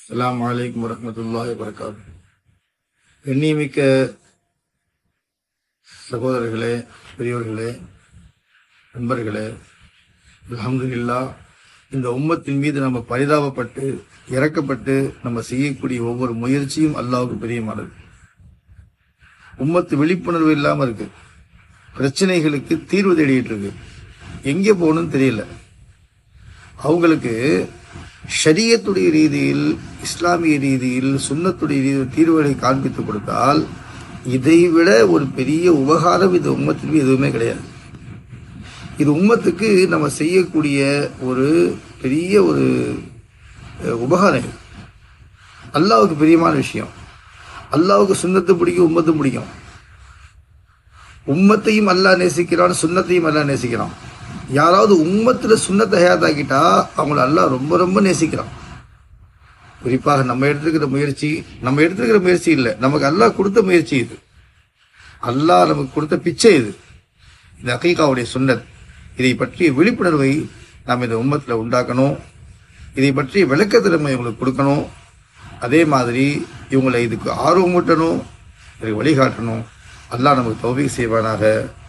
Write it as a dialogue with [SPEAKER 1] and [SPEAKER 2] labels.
[SPEAKER 1] அஸ்ஸலாமு அலைக்கும் வரஹ்மத்துல்லாஹி வபரகாத்து எண்ணியமிக்க சகோதரர்களே பெரியவர்களே நண்பர்களே அல்ஹம்துலில்லாஹ் இந்த உம்மத்தின் மீது நம்ம பரிதாபப்பட்டு இறக்கப்பட்டு நம்ம செய்யக்கூடிய ஒவ்வொரு முயற்சியும் அல்லாஹ்வுக்கு பிரியமானது உம்மத்து விழிப்புணர்வு இல்லாம இருக்கு பிரச்சனைகளுக்கு தீர்வு தேடிட்டு இருக்கு எங்கே போகணும்னு தெரியல அவங்களுக்கு ஷரியத்துடைய ரீதியில் இஸ்லாமிய ரீதியில் சுன்னத்துடைய ரீதியில் தீர்வுகளை காண்பித்து கொடுத்தால் இதைவிட ஒரு பெரிய உபகாரம் இந்த உம்மத்திற்கு எதுவுமே கிடையாது இது உம்மத்துக்கு நம்ம செய்யக்கூடிய ஒரு பெரிய ஒரு அஹ், உபகாரம் இது. அல்லாவுக்கு பிரியமான விஷயம் அல்லாவுக்கு சுன்னத்து பிடிக்கும் உம்மத்தும் பிடிக்கும் உம்மத்தையும் அல்லாஹ் நேசிக்கிறான் சுன்னத்தையும் அல்லாஹ் நேசிக்கிறான் யாராவது உம்மத்துல சுன்னத்தை ஹயாத்தாக்கிட்டா அவங்கள அல்லாஹ் ரொம்ப ரொம்ப நேசிக்கிறான் குறிப்பாக நம்ம எடுத்துக்கிற முயற்சி நம்ம எடுத்துக்கிற முயற்சி இல்லை நமக்கு அல்லாஹ் கொடுத்த முயற்சி இது அல்லாஹ் நமக்கு கொடுத்த பிச்சை இது இந்த அகீகாவுடைய சுன்னத் இதை பற்றிய விழிப்புணர்வை நாம் இந்த உம்மத்தில் உண்டாக்கணும் இதை பற்றிய விளக்கத்திறமை இவங்களுக்கு கொடுக்கணும் அதே மாதிரி இவங்களை இதுக்கு ஆர்வமூட்டணும் இதுக்கு வழிகாட்டணும் அல்லாஹ் நமக்கு தௌஃபீக் செய்வானாக